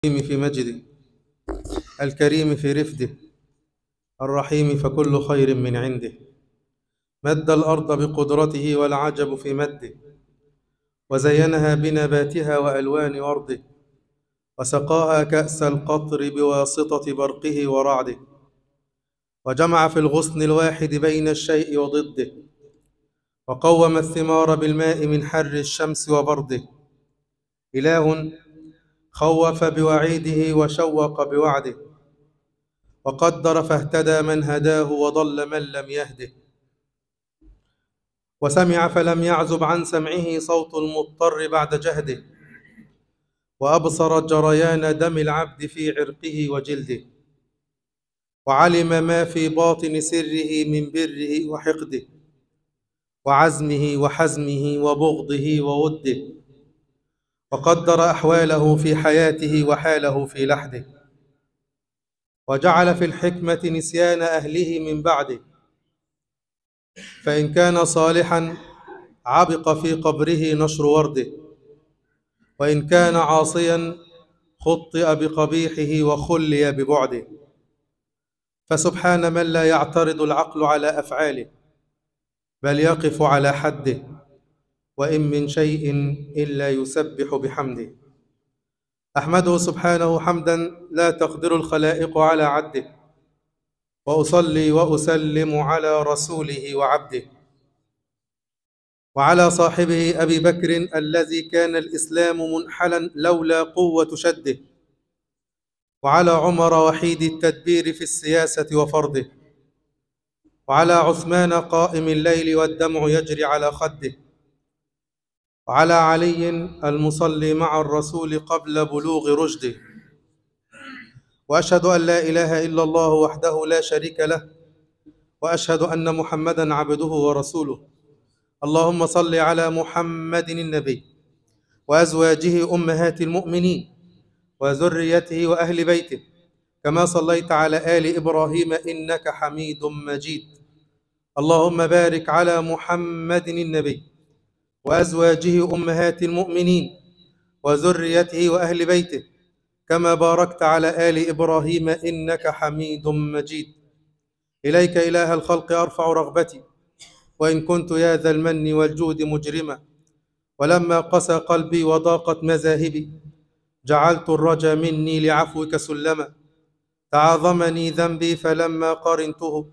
الكريم في مجده الكريم في رفده الرحيم فكل خير من عنده مد الأرض بقدرته والعجب في مده وزينها بنباتها وألوان ورده وسقاها كأس القطر بواسطة برقه ورعده وجمع في الغصن الواحد بين الشيء وضده وقوم الثمار بالماء من حر الشمس وبرده إله خوف بوعيده وشوق بوعده وقدر فاهتدى من هداه وضل من لم يهده وسمع فلم يعزب عن سمعه صوت المضطر بعد جهده وابصر جريان دم العبد في عرقه وجلده وعلم ما في باطن سره من بره وحقده وعزمه وحزمه وبغضه ووده وقدر احواله في حياته وحاله في لحده وجعل في الحكمه نسيان اهله من بعده فان كان صالحا عبق في قبره نشر ورده وان كان عاصيا خطئ بقبيحه وخلي ببعده فسبحان من لا يعترض العقل على افعاله بل يقف على حده وان من شيء الا يسبح بحمده احمده سبحانه حمدا لا تقدر الخلائق على عده واصلي واسلم على رسوله وعبده وعلى صاحبه ابي بكر الذي كان الاسلام منحلا لولا قوه شده وعلى عمر وحيد التدبير في السياسه وفرضه وعلى عثمان قائم الليل والدمع يجري على خده وعلى علي المصلي مع الرسول قبل بلوغ رشده واشهد ان لا اله الا الله وحده لا شريك له واشهد ان محمدا عبده ورسوله اللهم صل على محمد النبي وازواجه امهات المؤمنين وذريته واهل بيته كما صليت على ال ابراهيم انك حميد مجيد اللهم بارك على محمد النبي وازواجه امهات المؤمنين وذريته واهل بيته كما باركت على ال ابراهيم انك حميد مجيد اليك اله الخلق ارفع رغبتي وان كنت يا ذا المن والجود مجرما ولما قسى قلبي وضاقت مذاهبي جعلت الرجا مني لعفوك سلما تعاظمني ذنبي فلما قرنته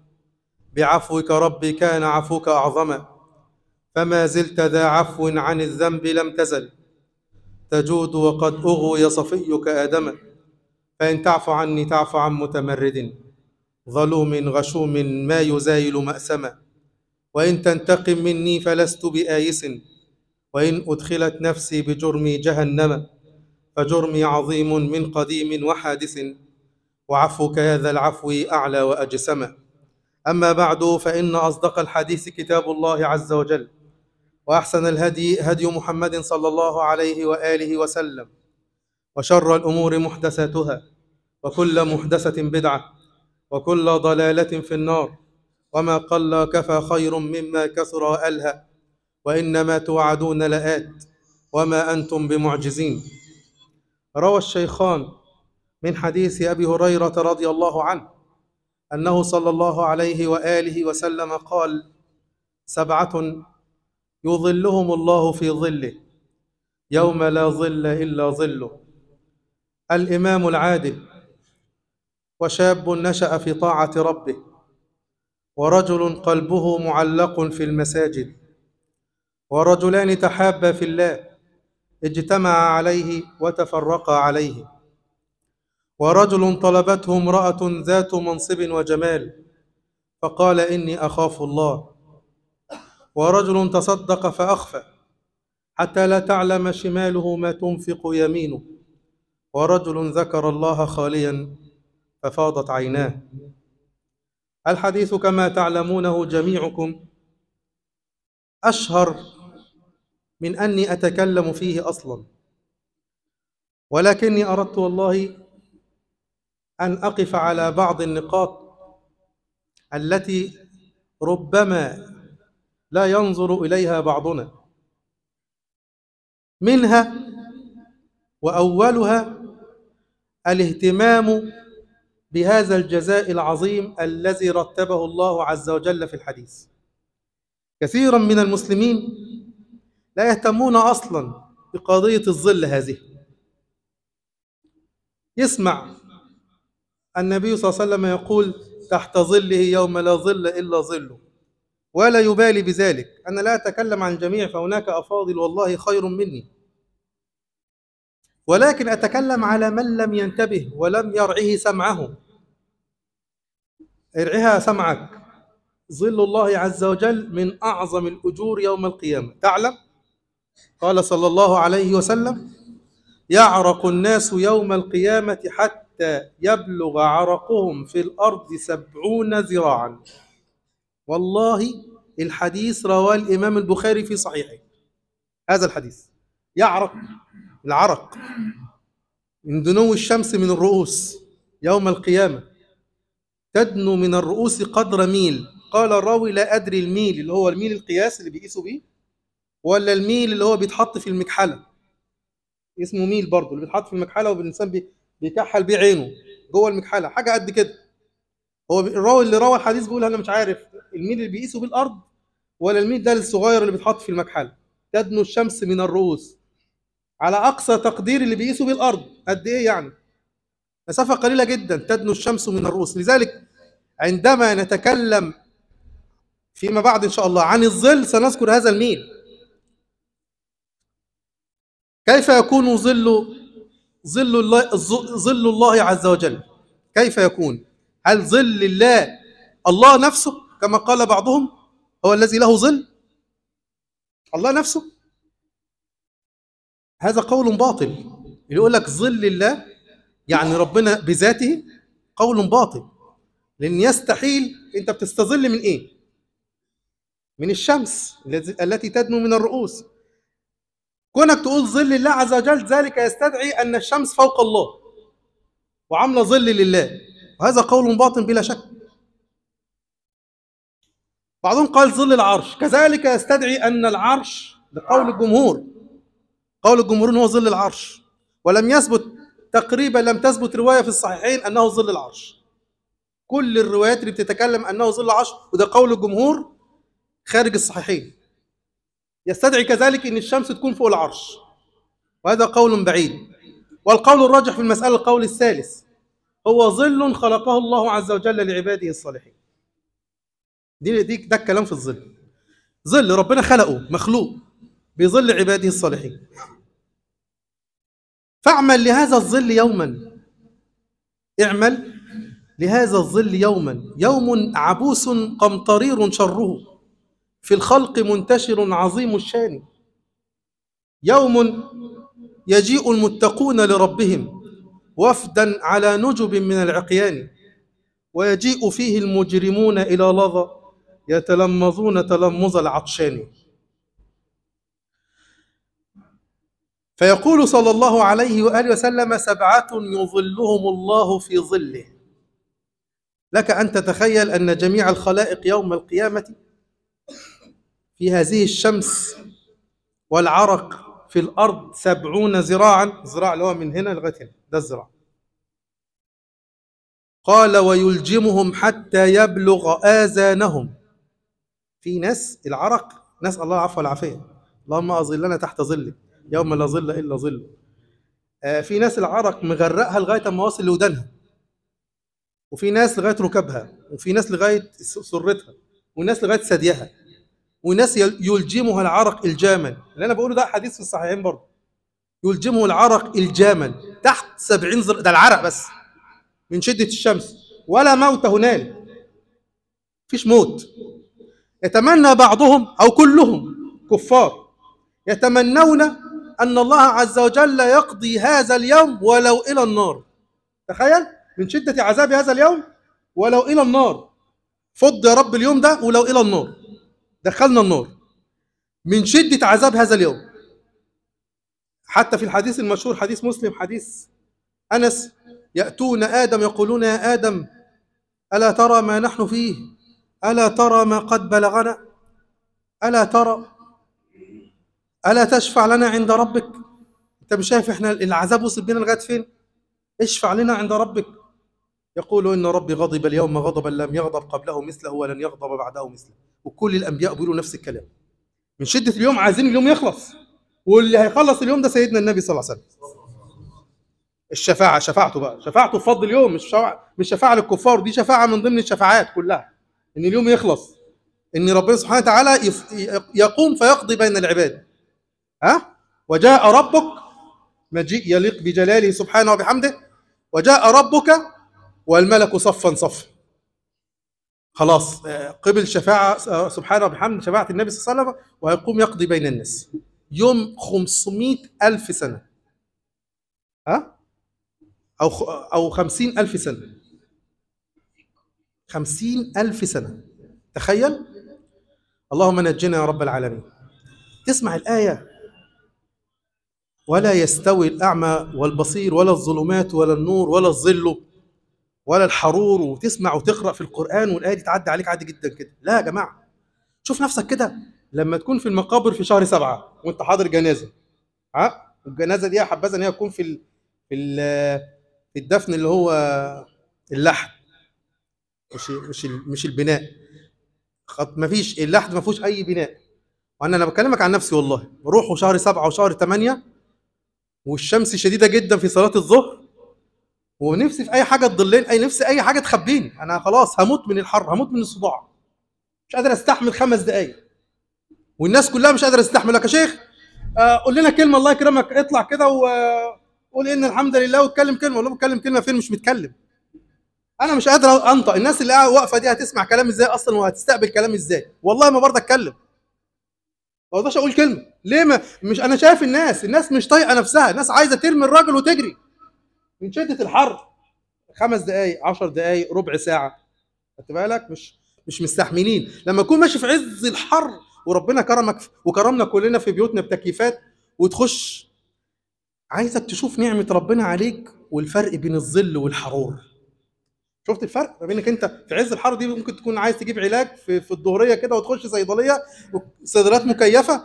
بعفوك ربي كان عفوك اعظما فما زلت ذا عفو عن الذنب لم تزل تجود وقد اغوي صفيك ادما فان تعف عني تعف عن متمرد ظلوم غشوم ما يزايل ماسما وان تنتقم مني فلست بايس وان ادخلت نفسي بجرمي جهنم فجرمي عظيم من قديم وحادث وعفوك يا ذا العفو اعلى واجسم اما بعد فان اصدق الحديث كتاب الله عز وجل واحسن الهدي هدي محمد صلى الله عليه واله وسلم وشر الامور محدثاتها وكل محدثه بدعه وكل ضلاله في النار وما قل كفى خير مما كثر والهى وانما توعدون لات وما انتم بمعجزين روى الشيخان من حديث ابي هريره رضي الله عنه انه صلى الله عليه واله وسلم قال سبعه يظلهم الله في ظله يوم لا ظل الا ظله الامام العادل وشاب نشا في طاعه ربه ورجل قلبه معلق في المساجد ورجلان تحابا في الله اجتمعا عليه وتفرقا عليه ورجل طلبته امراه ذات منصب وجمال فقال اني اخاف الله ورجل تصدق فاخفى حتى لا تعلم شماله ما تنفق يمينه ورجل ذكر الله خاليا ففاضت عيناه الحديث كما تعلمونه جميعكم اشهر من اني اتكلم فيه اصلا ولكني اردت والله ان اقف على بعض النقاط التي ربما لا ينظر اليها بعضنا منها واولها الاهتمام بهذا الجزاء العظيم الذي رتبه الله عز وجل في الحديث كثيرا من المسلمين لا يهتمون اصلا بقضيه الظل هذه يسمع النبي صلى الله عليه وسلم يقول تحت ظله يوم لا ظل الا ظله ولا يبالي بذلك انا لا اتكلم عن الجميع فهناك افاضل والله خير مني ولكن اتكلم على من لم ينتبه ولم يرعه سمعه ارعها سمعك ظل الله عز وجل من اعظم الاجور يوم القيامه تعلم قال صلى الله عليه وسلم يعرق الناس يوم القيامه حتى يبلغ عرقهم في الارض سبعون ذراعا والله الحديث رواه الامام البخاري في صحيحه هذا الحديث يعرق العرق من دنو الشمس من الرؤوس يوم القيامه تدنو من الرؤوس قدر ميل قال الراوي لا ادري الميل اللي هو الميل القياس اللي بيقيسوا بيه ولا الميل اللي هو بيتحط في المكحله اسمه ميل برضه اللي بيتحط في المكحله والانسان بي- بيكحل بيه عينه جوه المكحله حاجه قد كده هو الراوي اللي روى الحديث بيقول انا مش عارف الميل اللي بيقيسوا بيه الارض ولا الميل ده الصغير اللي بيتحط في المكحله تدنو الشمس من الرؤوس على اقصى تقدير اللي بيقيسوا بيه الارض قد ايه يعني مسافه قليله جدا تدنو الشمس من الرؤوس لذلك عندما نتكلم فيما بعد ان شاء الله عن الظل سنذكر هذا الميل كيف يكون ظل ظل الله ظل الله عز وجل كيف يكون هل ظل الله الله نفسه كما قال بعضهم هو الذي له ظل الله نفسه هذا قول باطل اللي يقول لك ظل الله يعني ربنا بذاته قول باطل لان يستحيل انت بتستظل من ايه من الشمس الذي- التي تدنو من الرؤوس كونك تقول ظل الله عز وجل ذلك يستدعي ان الشمس فوق الله وعامله ظل لله وهذا قول باطن بلا شك بعضهم قال ظل العرش كذلك يستدعي ان العرش لقول الجمهور قول الجمهور هو ظل العرش ولم يثبت تقريبا لم تثبت روايه في الصحيحين انه ظل العرش كل الروايات اللي بتتكلم انه ظل العرش وده قول الجمهور خارج الصحيحين يستدعي كذلك ان الشمس تكون فوق العرش وهذا قول بعيد والقول الراجح في المساله القول الثالث هو ظل خلقه الله عز وجل لعباده الصالحين دي دي ده الكلام في الظل ظل ربنا خلقه مخلوق بظل عباده الصالحين فاعمل لهذا الظل يوما اعمل لهذا الظل يوما يوم عبوس قمطرير شره في الخلق منتشر عظيم الشان يوم يجيء المتقون لربهم وفدا على نجب من العقيان ويجيء فيه المجرمون إلى لظى يتلمظون تلمظ العطشان فيقول صلى الله عليه وآله وسلم سبعة يظلهم الله في ظله لك أن تتخيل أن جميع الخلائق يوم القيامة في هذه الشمس والعرق في الأرض سبعون ذراعا ذراع اللي هو من هنا لغاية هنا ده الذراع قال ويلجمهم حتى يبلغ آذانهم في ناس العرق نسأل الله العفو والعافية اللهم أظلنا تحت ظلك يوم لا ظل إلا ظله آه في ناس العرق مغرقها لغاية ما واصل لودانها وفي ناس لغاية ركبها وفي ناس لغاية سرتها وناس لغاية ثديها وناس يلجمها العرق الجاما اللي أنا بقوله ده حديث في الصحيحين برضه يلجمه العرق الجاما تحت سبعين زر... ده العرق بس من شدة الشمس ولا موت هنالك فيش موت يتمنى بعضهم أو كلهم كفار يتمنون أن الله عز وجل يقضي هذا اليوم ولو إلى النار تخيل من شدة عذاب هذا اليوم ولو إلى النار فض يا رب اليوم ده ولو إلى النار دخلنا النار من شدة عذاب هذا اليوم حتى في الحديث المشهور حديث مسلم حديث أنس يأتون آدم يقولون يا آدم ألا ترى ما نحن فيه ألا ترى ما قد بلغنا ألا ترى ألا تشفع لنا عند ربك أنت مش شايف إحنا العذاب وصل بينا لغاية فين اشفع لنا عند ربك يقول إن ربي غضب اليوم غضبا لم يغضب قبله مثله ولن يغضب بعده مثله وكل الأنبياء بيقولوا نفس الكلام من شدة اليوم عايزين اليوم يخلص واللي هيخلص اليوم ده سيدنا النبي صلى الله عليه وسلم الشفاعة شفاعته بقى شفاعته في فضل اليوم مش شفاعة مش شفاعة للكفار دي شفاعة من ضمن الشفاعات كلها إن اليوم يخلص إن ربنا سبحانه وتعالى يف- يقوم فيقضي بين العباد ها وجاء ربك مجيء يليق بجلاله سبحانه وبحمده وجاء ربك والملك صفا صفا خلاص آه، قبل شفاعة آه، سبحانه وبحمده شفاعة النبي صلى الله عليه وسلم ويقوم يقضي بين الناس يوم 500 ألف سنة ها أو خ- أو 50 ألف سنة 50 ألف سنة تخيل اللهم نجنا يا رب العالمين تسمع الآية ولا يستوي الأعمى والبصير ولا الظلمات ولا النور ولا الظل ولا الحرور وتسمع وتقرأ في القرآن والآية دي تعدي عليك عادي جدا كده لا يا جماعة شوف نفسك كده لما تكون في المقابر في شهر سبعة وانت حاضر جنازة ها الجنازة دي يا حبذا ان هي تكون في ال... في ال... في الدفن اللي هو اللحد مش مش ال- مش البناء خط ما فيش اللحد ما فيهوش اي بناء وانا انا بكلمك عن نفسي والله بروحوا شهر سبعة وشهر ثمانية والشمس شديدة جدا في صلاة الظهر ونفسي في اي حاجة تضلني اي نفسي اي حاجة تخبيني انا خلاص هموت من الحر هموت من الصداع مش قادر استحمل خمس دقايق والناس كلها مش قادره تستحمل لك يا شيخ آه قول لنا كلمه الله يكرمك اطلع كده وقول ان الحمد لله واتكلم كلمه والله بتكلم كلمه فين مش متكلم انا مش قادر انطق الناس اللي قاعده واقفه دي هتسمع كلام ازاي اصلا وهتستقبل كلام ازاي والله ما برضه اتكلم ما اقدرش اقول كلمه ليه ما مش انا شايف الناس الناس مش طايقه نفسها الناس عايزه ترمي الراجل وتجري من شده الحر خمس دقائق عشر دقائق ربع ساعه خدت بالك مش مش مستحملين لما تكون ماشي في عز الحر وربنا كرمك وكرمنا كلنا في بيوتنا بتكييفات وتخش عايزك تشوف نعمة ربنا عليك والفرق بين الظل والحرور شفت الفرق ما بينك انت في عز الحر دي ممكن تكون عايز تجيب علاج في, في الظهريه كده وتخش صيدليه صيدليات مكيفه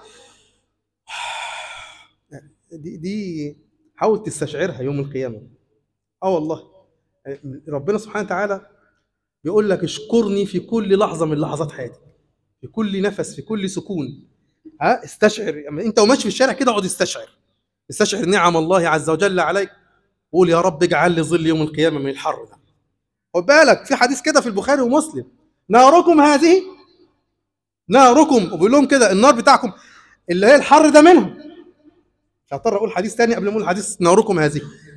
دي دي حاول تستشعرها يوم القيامه اه والله ربنا سبحانه وتعالى بيقول لك اشكرني في كل لحظه من لحظات حياتك في كل نفس في كل سكون ها استشعر اما انت وماشي في الشارع كده اقعد استشعر استشعر نعم الله عز وجل عليك قول يا رب اجعل لي ظل يوم القيامه من الحر ده خد بالك في حديث كده في البخاري ومسلم ناركم هذه ناركم وبيقول لهم كده النار بتاعكم اللي هي الحر ده منهم مش هضطر اقول حديث تاني قبل ما اقول حديث ناركم هذه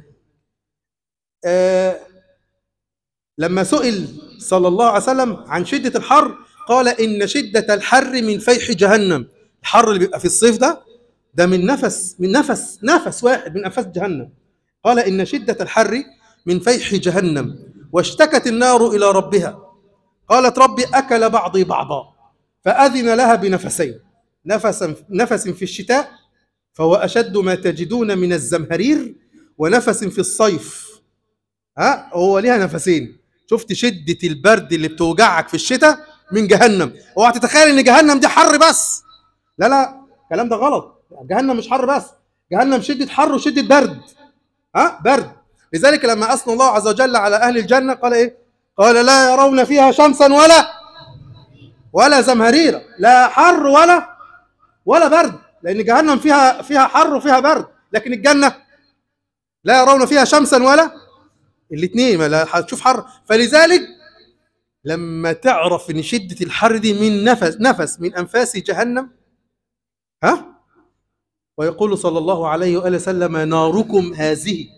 آه لما سئل صلى الله عليه وسلم عن شدة الحر قال إن شدة الحر من فيح جهنم الحر اللي بيبقى في الصيف ده ده من نفس من نفس نفس واحد من أنفاس جهنم قال إن شدة الحر من فيح جهنم واشتكت النار إلى ربها قالت ربي أكل بعضي بعضا فأذن لها بنفسين نفسا نفس في الشتاء فهو أشد ما تجدون من الزمهرير ونفس في الصيف ها هو ليها نفسين شفت شدة البرد اللي بتوجعك في الشتاء من جهنم اوعى تتخيل ان جهنم دي حر بس لا لا الكلام ده غلط جهنم مش حر بس جهنم شدة حر وشدة برد ها برد لذلك لما اثنى الله عز وجل على اهل الجنة قال ايه قال لا يرون فيها شمسا ولا ولا زمهريرا لا حر ولا ولا برد لان جهنم فيها فيها حر وفيها برد لكن الجنة لا يرون فيها شمسا ولا الاثنين لا هتشوف حر فلذلك لما تعرف ان شده الحر دي من نفس نفس من انفاس جهنم ها ويقول صلى الله عليه واله وسلم ناركم هذه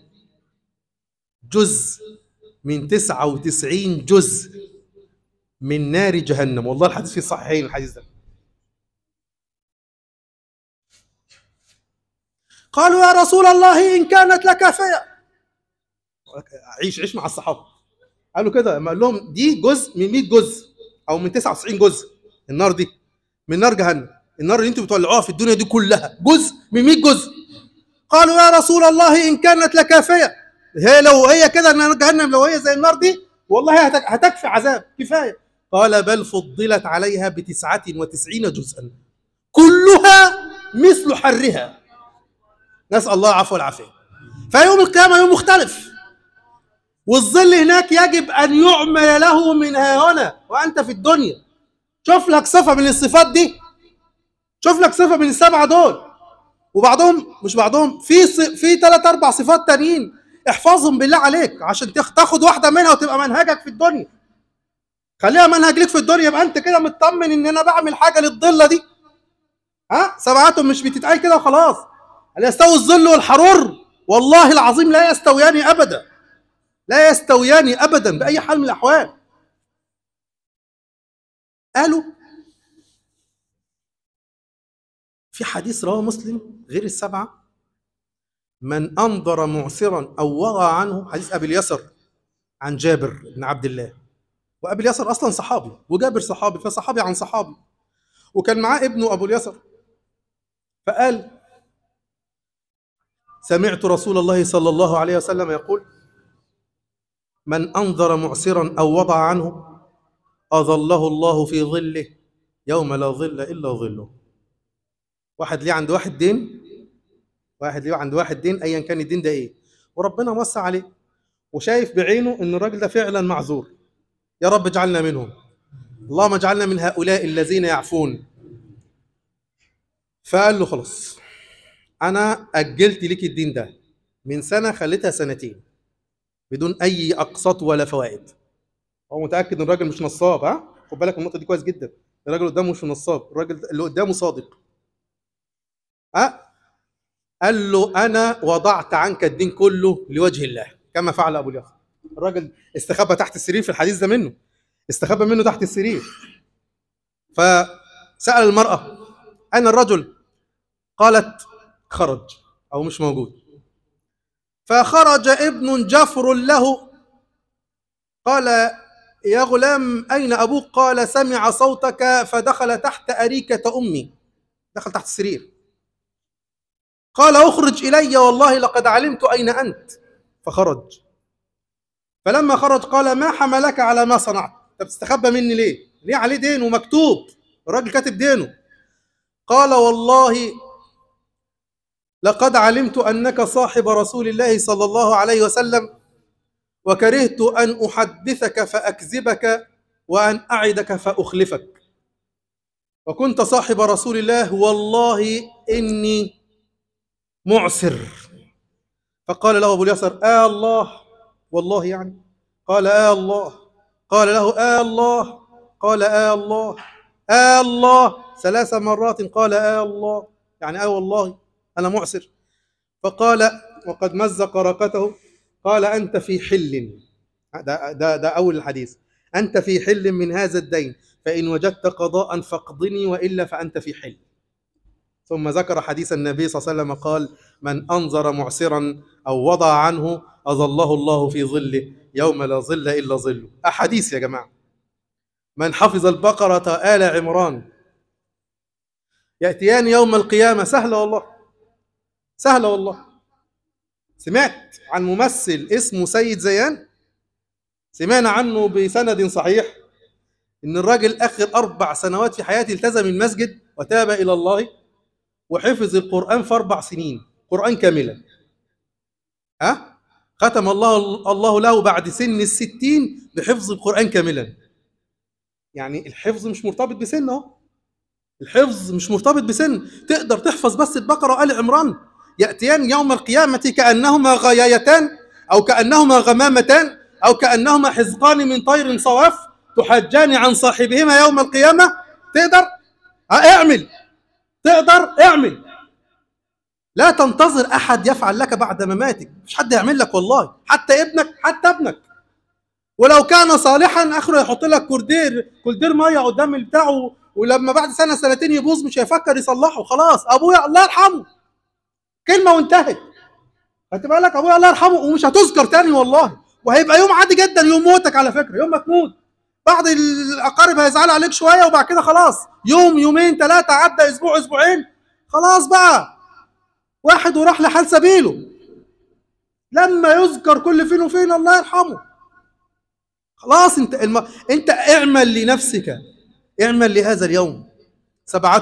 جزء من 99 جزء من نار جهنم والله الحديث في الصحيحين الحديث ده قالوا يا رسول الله ان كانت لكافيه عيش عيش مع الصحابه قالوا كده لما قال لهم دي جزء من 100 جزء او من 99 جزء النار دي من نار جهنم النار اللي انتوا بتولعوها في الدنيا دي كلها جزء من 100 جزء قالوا يا رسول الله ان كانت لكافيه هي لو هي كده نار جهنم لو هي زي النار دي والله هتكفي عذاب كفايه قال بل فضلت عليها بتسعة وتسعين جزءا كلها مثل حرها نسأل الله العفو والعافية فيوم القيامة يوم مختلف والظل هناك يجب ان يعمل له من ها هنا وانت في الدنيا شوف لك صفه من الصفات دي شوف لك صفه من السبعه دول وبعضهم مش بعضهم في ص... في ثلاث اربع صفات تانيين احفظهم بالله عليك عشان تاخ- تاخد واحده منها وتبقى منهجك في الدنيا خليها منهج ليك في الدنيا يبقى انت كده مطمن ان انا بعمل حاجه للضله دي ها سبعاتهم مش بتتقال كده وخلاص هل يستوي الظل والحرور والله العظيم لا يستويان ابدا لا يستويان ابدا باي حال من الاحوال قالوا في حديث رواه مسلم غير السبعه من انظر معسرا او وغى عنه حديث ابي اليسر عن جابر بن عبد الله وابي اليسر اصلا صحابي وجابر صحابي فصحابي عن صحابي وكان معاه ابنه ابو اليسر فقال سمعت رسول الله صلى الله عليه وسلم يقول من انظر معسرا او وضع عنه اظله الله في ظله يوم لا ظل الا ظله واحد ليه عند واحد دين واحد ليه عند واحد دين ايا كان الدين ده ايه وربنا موسع عليه وشايف بعينه ان الراجل ده فعلا معذور يا رب اجعلنا منهم اللهم اجعلنا من هؤلاء الذين يعفون فقال له خلاص انا اجلت لك الدين ده من سنه خليتها سنتين بدون اي اقساط ولا فوائد هو متاكد ان الراجل مش نصاب ها خد بالك من النقطه دي كويس جدا الراجل قدامه مش نصاب الراجل اللي قدامه صادق ها قال له انا وضعت عنك الدين كله لوجه الله كما فعل ابو اليسر الراجل استخبى تحت السرير في الحديث ده منه استخبى منه تحت السرير فسال المراه اين الرجل قالت خرج او مش موجود فخرج ابن جفر له قال يا غلام اين ابوك قال سمع صوتك فدخل تحت اريكه امي دخل تحت السرير قال اخرج الي والله لقد علمت اين انت فخرج فلما خرج قال ما حملك على ما صنعت انت بتستخبى مني ليه ليه عليه دين ومكتوب الراجل كاتب دينه قال والله لقد علمت انك صاحب رسول الله صلى الله عليه وسلم وكرهت ان احدثك فاكذبك وان اعدك فاخلفك وكنت صاحب رسول الله والله اني معسر فقال له ابو اليسر آه الله والله يعني قال آه الله قال له آه الله قال آه الله آه الله ثلاث مرات قال آه الله يعني آه والله أنا معسر فقال وقد مزق رقته قال أنت في حل ده, ده, ده أول الحديث أنت في حل من هذا الدين فإن وجدت قضاء فاقضني وإلا فأنت في حل ثم ذكر حديث النبي صلى الله عليه وسلم قال من أنظر معسرا أو وضع عنه أظله الله في ظله يوم لا ظل إلا ظله أحاديث يا جماعة من حفظ البقرة آل عمران يأتيان يوم القيامة سهلة والله سهلة والله سمعت عن ممثل اسمه سيد زيان سمعنا عنه بسند صحيح ان الراجل اخر اربع سنوات في حياته التزم المسجد وتاب الى الله وحفظ القران في اربع سنين قران كاملا ها ختم الله الله له بعد سن الستين بحفظ القران كاملا يعني الحفظ مش مرتبط بسن اهو الحفظ مش مرتبط بسن تقدر تحفظ بس البقره وال عمران ياتيان يوم القيامه كانهما غيايتان او كانهما غمامتان او كانهما حزقان من طير صواف تحجان عن صاحبهما يوم القيامه تقدر ها اعمل تقدر اعمل لا تنتظر احد يفعل لك بعد مماتك مش حد يعمل لك والله حتى ابنك حتى ابنك ولو كان صالحا اخره يحط لك كردير كردير ميه قدام بتاعه ولما بعد سنه سنتين يبوظ مش هيفكر يصلحه خلاص ابويا الله يرحمه كلمه وانتهت هتبقى لك ابويا الله يرحمه ومش هتذكر تاني والله وهيبقى يوم عادي جدا يوم موتك على فكره يوم ما تموت بعض الاقارب هيزعلوا عليك شويه وبعد كده خلاص يوم يومين ثلاثه عدى اسبوع اسبوعين خلاص بقى واحد وراح لحال سبيله لما يذكر كل فين وفين الله يرحمه خلاص انت الم... انت اعمل لنفسك اعمل لهذا اليوم سبعة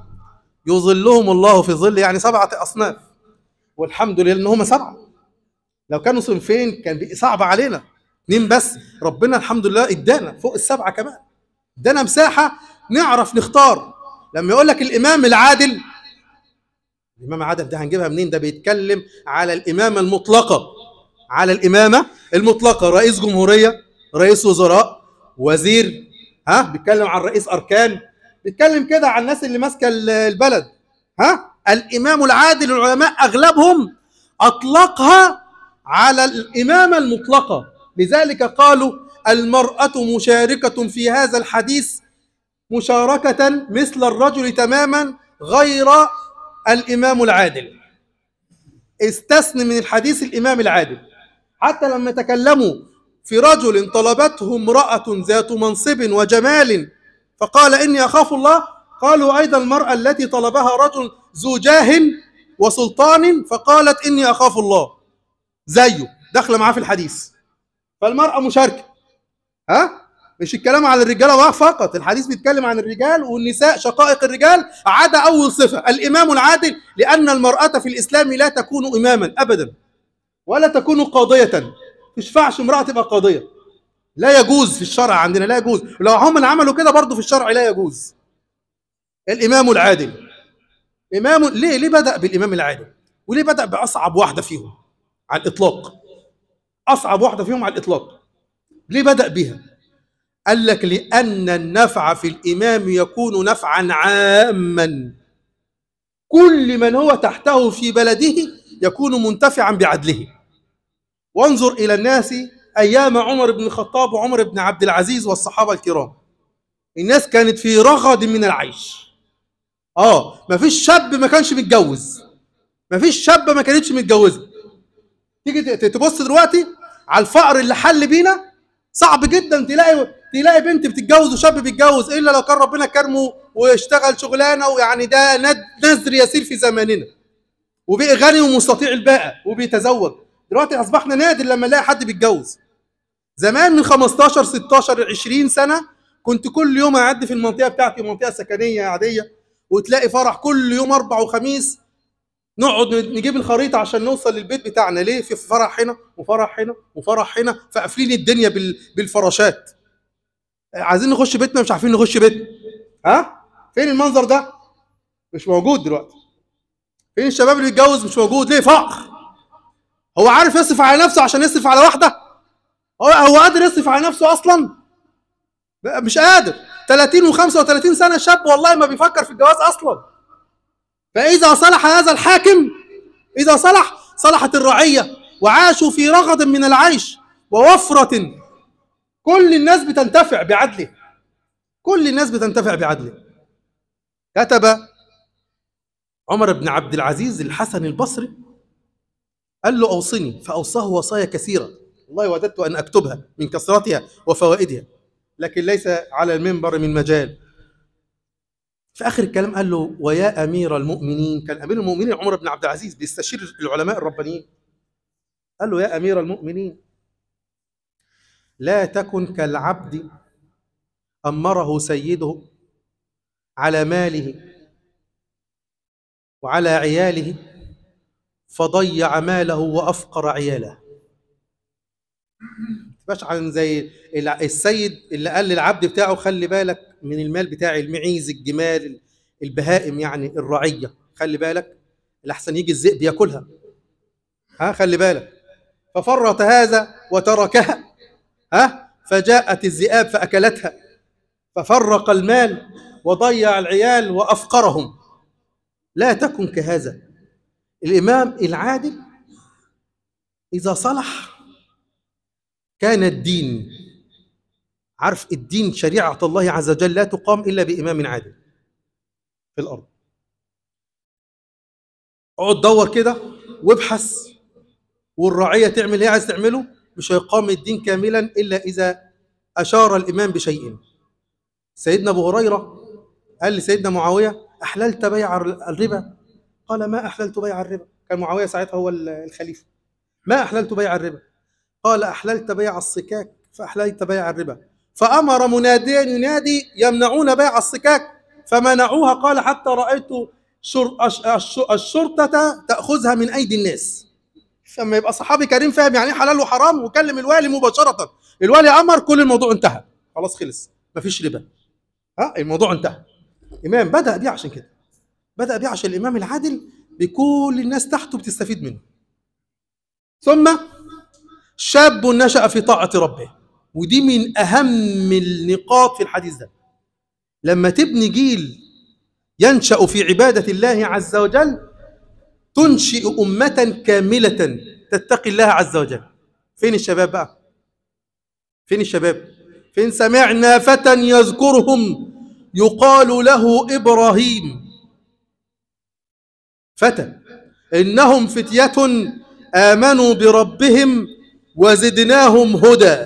يظلهم الله في ظل يعني سبعة أصناف والحمد لله إن هم سبعة لو كانوا صنفين كان بقى صعب علينا اتنين بس ربنا الحمد لله ادانا فوق السبعه كمان ادانا مساحه نعرف نختار لما يقول لك الامام العادل الامام العادل ده هنجيبها منين ده بيتكلم على الامامه المطلقه على الامامه المطلقه رئيس جمهوريه رئيس وزراء وزير ها بيتكلم عن رئيس اركان بيتكلم كده عن الناس اللي ماسكه ال- البلد ها الامام العادل العلماء اغلبهم اطلقها على الامامه المطلقه لذلك قالوا المراه مشاركه في هذا الحديث مشاركه مثل الرجل تماما غير الامام العادل استثني من الحديث الامام العادل حتى لما تكلموا في رجل طلبته امراه ذات منصب وجمال فقال اني اخاف الله قالوا ايضا المراه التي طلبها رجل ذو جاه وسلطان فقالت اني اخاف الله زيه داخله معاه في الحديث فالمراه مشاركه ها مش الكلام عن الرجاله بقى فقط الحديث بيتكلم عن الرجال والنساء شقائق الرجال عدا اول صفه الامام العادل لان المراه في الاسلام لا تكون اماما ابدا ولا تكون قاضيه ما تشفعش امراه تبقى قاضيه لا يجوز في الشرع عندنا لا يجوز لو هم اللي عملوا كده برضه في الشرع لا يجوز الامام العادل امام ليه ليه بدا بالامام العادل وليه بدا باصعب واحده فيهم على الاطلاق اصعب واحده فيهم على الاطلاق ليه بدا بها قال لك لان النفع في الامام يكون نفعا عاما كل من هو تحته في بلده يكون منتفعا بعدله وانظر الى الناس ايام عمر بن الخطاب وعمر بن عبد العزيز والصحابه الكرام الناس كانت في رغد من العيش اه مفيش شاب ما كانش متجوز مفيش شابه ما كانتش متجوزه تيجي ت- تبص دلوقتي على الفقر اللي حل بينا صعب جدا تلاقي تلاقي بنت بتتجوز وشاب بيتجوز الا لو كان ربنا كرمه واشتغل شغلانه ويعني ده ند- نذر يسير في زماننا وبقي غني ومستطيع الباءة وبيتزوج دلوقتي اصبحنا نادر لما نلاقي حد بيتجوز زمان من 15 16 20 سنه كنت كل يوم اعدي في المنطقه بتاعتي منطقه سكنيه عاديه وتلاقي فرح كل يوم اربع وخميس نقعد نجيب الخريطه عشان نوصل للبيت بتاعنا ليه في فرح هنا وفرح هنا وفرح هنا فقافلين الدنيا بال- بالفراشات عايزين نخش بيتنا مش عارفين نخش بيتنا ها فين المنظر ده مش موجود دلوقتي فين الشباب اللي بيتجوز مش موجود ليه فقر هو عارف يصرف على نفسه عشان يصرف على واحده هو هو قادر يصرف على نفسه اصلا بقى مش قادر 30 و35 سنه شاب والله ما بيفكر في الجواز اصلا فاذا صلح هذا الحاكم اذا صلح صلحت الرعيه وعاشوا في رغد من العيش ووفره كل الناس بتنتفع بعدله كل الناس بتنتفع بعدله كتب عمر بن عبد العزيز الحسن البصري قال له اوصني فاوصاه وصايا كثيره والله وددت ان اكتبها من كثرتها وفوائدها لكن ليس على المنبر من مجال في اخر الكلام قال له ويا امير المؤمنين كان امير المؤمنين عمر بن عبد العزيز بيستشير العلماء الربانيين قال له يا امير المؤمنين لا تكن كالعبد امره سيده على ماله وعلى عياله فضيع ماله وافقر عياله تبقاش عن زي الع- السيد اللي قال للعبد بتاعه خلي بالك من المال بتاعي المعيز الجمال البهائم يعني الرعيه خلي بالك لحسن يجي الذئب ياكلها ها خلي بالك ففرط هذا وتركها ها فجاءت الذئاب فاكلتها ففرق المال وضيع العيال وافقرهم لا تكن كهذا الامام العادل اذا صلح كان الدين عارف الدين شريعه الله عز وجل لا تقام الا بامام عادل في الارض اقعد دور كده وابحث والرعيه تعمل اللي هي عايز تعمله مش هيقام الدين كاملا الا اذا اشار الامام بشيء سيدنا ابو هريره قال لسيدنا معاويه احللت بيع الربا قال ما احللت بيع الربا كان معاويه ساعتها هو الخليفه ما احللت بيع الربا قال احللت بيع الصكاك فاحللت بيع الربا فامر مناديا ينادي يمنعون بيع الصكاك فمنعوها قال حتى رايت شر... الش- الش- الشرطه تاخذها من ايدي الناس فما يبقى صحابي كريم فاهم يعني ايه حلال وحرام وكلم الوالي مباشره الوالي امر كل الموضوع انتهى خلاص خلص مفيش ربا ها الموضوع انتهى امام بدا بيه عشان كده بدا بيه عشان الامام العادل بكل الناس تحته بتستفيد منه ثم شاب نشأ في طاعة ربه ودي من أهم النقاط في الحديث ده لما تبني جيل ينشأ في عبادة الله عز وجل تنشئ أمة كاملة تتقي الله عز وجل فين الشباب بقى فين الشباب فين سمعنا فتى يذكرهم يقال له إبراهيم فتى إنهم فتية آمنوا بربهم وزدناهم هدى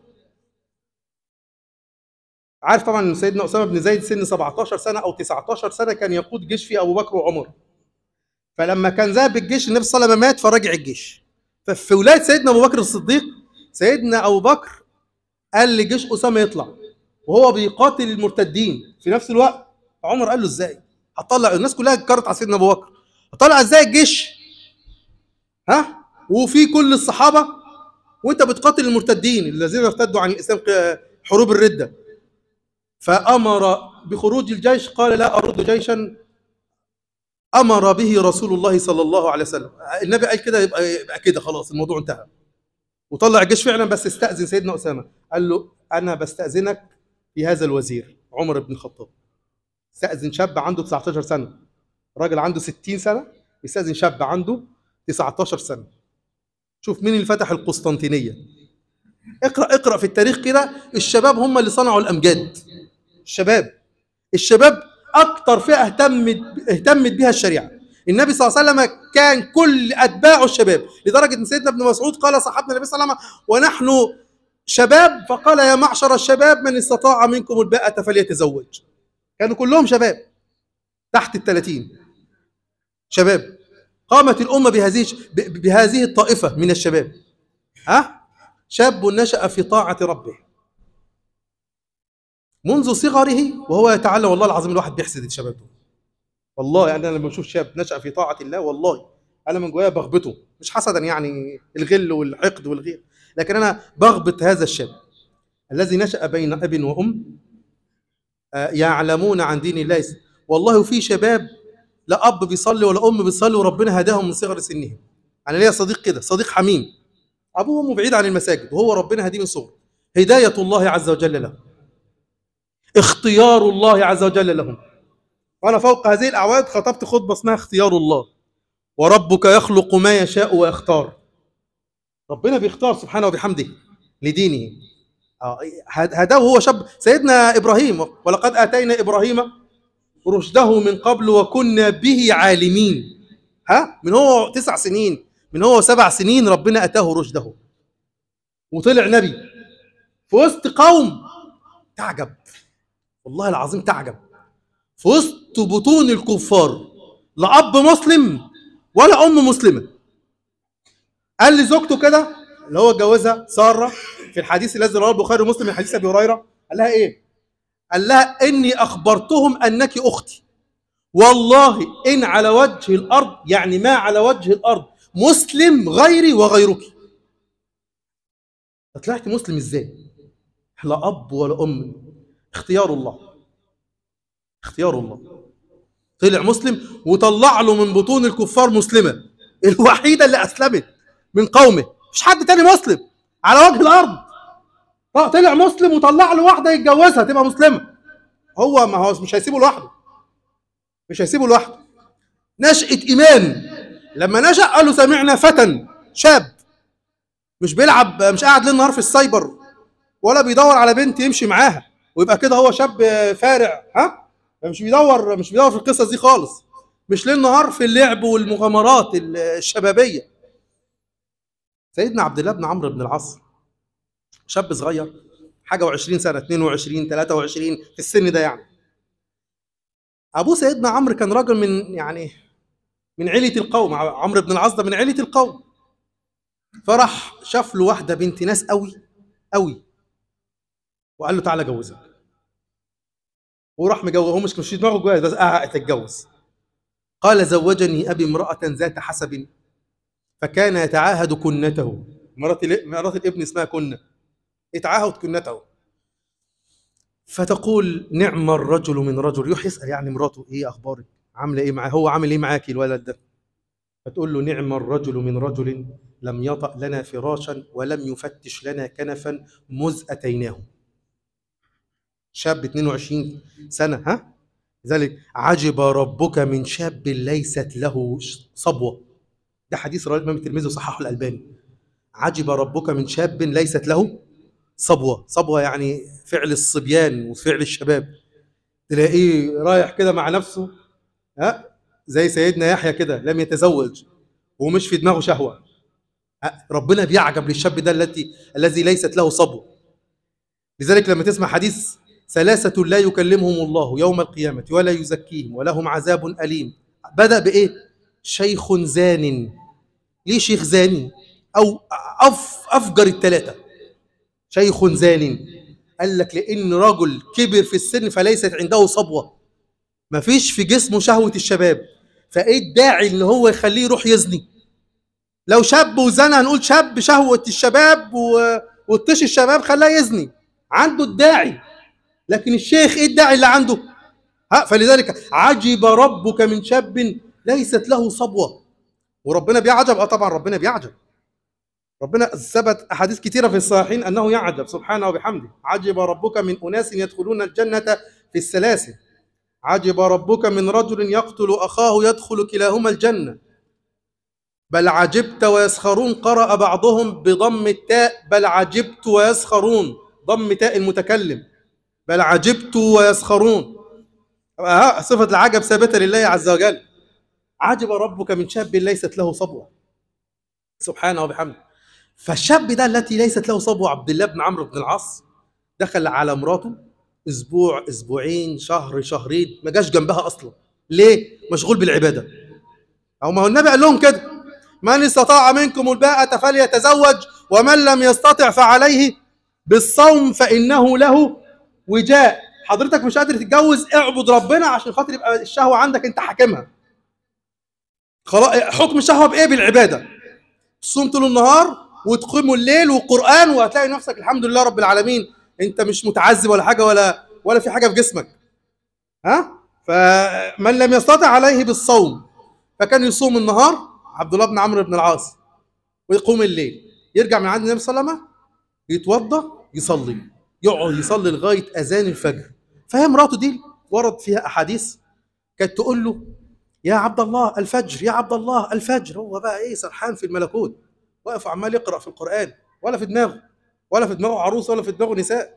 عارف طبعا ان سيدنا اسامه بن زيد سن 17 سنه او 19 سنه كان يقود جيش فيه ابو بكر وعمر فلما كان ذهب الجيش النبي صلى الله عليه وسلم مات فرجع الجيش ففي ولايه سيدنا ابو بكر الصديق سيدنا ابو بكر قال لجيش اسامه يطلع وهو بيقاتل المرتدين في نفس الوقت عمر قال له ازاي هتطلع الناس كلها اتكرت على سيدنا ابو بكر هتطلع ازاي الجيش ها وفي كل الصحابه وانت بتقاتل المرتدين الذين ارتدوا عن الاسلام حروب الرده فامر بخروج الجيش قال لا ارد جيشا امر به رسول الله صلى الله عليه وسلم النبي قال كده يبقى, يبقى كده خلاص الموضوع انتهى وطلع الجيش فعلا بس استاذن سيدنا اسامه قال له انا بستاذنك في هذا الوزير عمر بن الخطاب استاذن شاب عنده 19 سنه راجل عنده 60 سنه يستاذن شاب عنده 19 سنه شوف مين اللي فتح القسطنطينيه اقرا اقرا في التاريخ كده الشباب هم اللي صنعوا الامجاد الشباب الشباب اكتر فئه اهتمت اهتمت بها الشريعه النبي صلى الله عليه وسلم كان كل اتباعه الشباب لدرجه ان سيدنا ابن مسعود قال صحابنا النبي صلى الله عليه وسلم ونحن شباب فقال يا معشر الشباب من استطاع منكم الباءة فليتزوج كانوا كلهم شباب تحت الثلاثين شباب قامت الأمة بهذه بهذه الطائفة من الشباب ها شاب نشأ في طاعة ربه منذ صغره وهو يتعلم والله العظيم الواحد بيحسد الشباب دول والله يعني انا لما بشوف شاب نشأ في طاعة الله والله انا من جوايا بغبطه مش حسدا يعني الغل والحقد والغير لكن انا بغبط هذا الشاب الذي نشأ بين اب وام يعلمون عن دين الله والله في شباب لا اب بيصلي ولا ام بيصلي وربنا هداهم من صغر سنهم انا ليا صديق كده صديق حميم ابوه وامه بعيد عن المساجد وهو ربنا هديه من صغره هدايه الله عز وجل له اختيار الله عز وجل لهم وانا فوق هذه الاعواد خطبت خطبه اسمها اختيار الله وربك يخلق ما يشاء ويختار ربنا بيختار سبحانه وبحمده لدينه هداه هو شاب سيدنا ابراهيم ولقد اتينا ابراهيم رشده من قبل وكنا به عالمين ها من هو تسع سنين من هو سبع سنين ربنا اتاه رشده وطلع نبي في وسط قوم تعجب والله العظيم تعجب في وسط بطون الكفار لا اب مسلم ولا ام مسلمه قال لزوجته كده اللي هو اتجوزها ساره في الحديث الذي رواه البخاري ومسلم من حديث ابي هريره قال لها ايه؟ قال لها اني اخبرتهم انك اختي والله ان على وجه الارض يعني ما على وجه الارض مسلم غيري وغيرك طلعت مسلم ازاي؟ لا اب ولا ام اختيار الله اختيار الله طلع مسلم وطلع له من بطون الكفار مسلمه الوحيده اللي اسلمت من قومه مش حد تاني مسلم على وجه الارض اه طلع مسلم وطلع له واحده يتجوزها تبقى مسلمه هو ما هو مش هيسيبه لوحده مش هيسيبه لوحده نشأة إيمان لما نشأ قال له سمعنا فتى شاب مش بيلعب مش قاعد ليل نهار في السايبر ولا بيدور على بنت يمشي معاها ويبقى كده هو شاب فارع ها مش بيدور مش بيدور في القصص دي خالص مش ليل نهار في اللعب والمغامرات الشبابيه سيدنا عبد الله بن عمرو بن العاص شاب صغير حاجه و20 سنه 22 23 في السن ده يعني ابوه سيدنا عمرو كان راجل من يعني من علية القوم عمرو بن العاص ده من علية القوم فراح شاف له واحده بنت ناس قوي قوي وقال له تعالى جوزك وراح مجوز هو مش مش في دماغه جواز بس اه تتجوز قال زوجني ابي امراه ذات حسب فكان يتعاهد كنته مرات ال- مرات الابن اسمها كنة يتعاهد كنته فتقول نعم الرجل من رجل يروح يسأل يعني مراته ايه اخبارك عامله ايه معاه هو عامل ايه معاكي الولد ده فتقول له نعم الرجل من رجل لم يطأ لنا فراشا ولم يفتش لنا كنفا مذ أتيناه شاب 22 سنة ها لذلك عجب ربك من شاب ليست له صبوة ده حديث رواه الإمام الترمذي وصححه الألباني عجب ربك من شاب ليست له صبوة صبوة يعني فعل الصبيان وفعل الشباب تلاقيه رايح كده مع نفسه ها زي سيدنا يحيى كده لم يتزوج ومش في دماغه شهوة ها، ربنا بيعجب للشاب ده التي الذي ليست له صبوة لذلك لما تسمع حديث ثلاثة لا يكلمهم الله يوم القيامة ولا يزكيهم ولهم عذاب أليم بدأ بإيه؟ شيخ زان ليه شيخ زاني؟ أو أف أفجر الثلاثة شيخ زان قال لك لأن رجل كبر في السن فليست عنده صبوة مفيش في جسمه شهوة الشباب فإيه الداعي إن هو يخليه يروح يزني لو شاب وزنى هنقول شاب شهوة الشباب و... وطش الشباب خلاه يزني عنده الداعي لكن الشيخ ايه الداعي اللي عنده ها فلذلك عجب ربك من شاب ليست له صبوة وربنا بيعجب اه طبعا ربنا بيعجب ربنا ثبت احاديث كثيره في الصحيحين انه يعجب سبحانه وبحمده عجب ربك من اناس يدخلون الجنه في السلاسل عجب ربك من رجل يقتل اخاه يدخل كلاهما الجنه بل عجبت ويسخرون قرأ بعضهم بضم التاء بل عجبت ويسخرون ضم تاء المتكلم بل عجبت ويسخرون آه، صفة العجب ثابتة لله عز وجل عجب ربك من شاب ليست له صبوة سبحانه وبحمده فالشاب ده التي ليست له صبوة عبد الله بن عمرو بن العاص دخل على مراته اسبوع اسبوعين شهر شهرين ما جاش جنبها اصلا ليه مشغول بالعباده او ما هو النبي قال لهم كده من استطاع منكم الباءة فليتزوج ومن لم يستطع فعليه بالصوم فانه له وجاء حضرتك مش قادر تتجوز اعبد ربنا عشان خاطر يبقى الشهوه عندك انت حاكمها خلاص حكم الشهوه بايه بالعباده تصوم طول النهار وتقيم الليل وقران وهتلاقي نفسك الحمد لله رب العالمين انت مش متعذب ولا حاجه ولا ولا في حاجه في جسمك ها فمن لم يستطع عليه بالصوم فكان يصوم النهار عبد الله بن عمرو بن العاص ويقوم الليل يرجع من عند النبي صلى الله عليه وسلم يتوضا يصلي يقعد يصلي لغايه اذان الفجر فهي مراته دي ورد فيها احاديث كانت تقول له يا عبد الله الفجر يا عبد الله الفجر هو بقى ايه سرحان في الملكوت واقف عمال يقرا في القران ولا في دماغه ولا في دماغه عروس ولا في دماغه نساء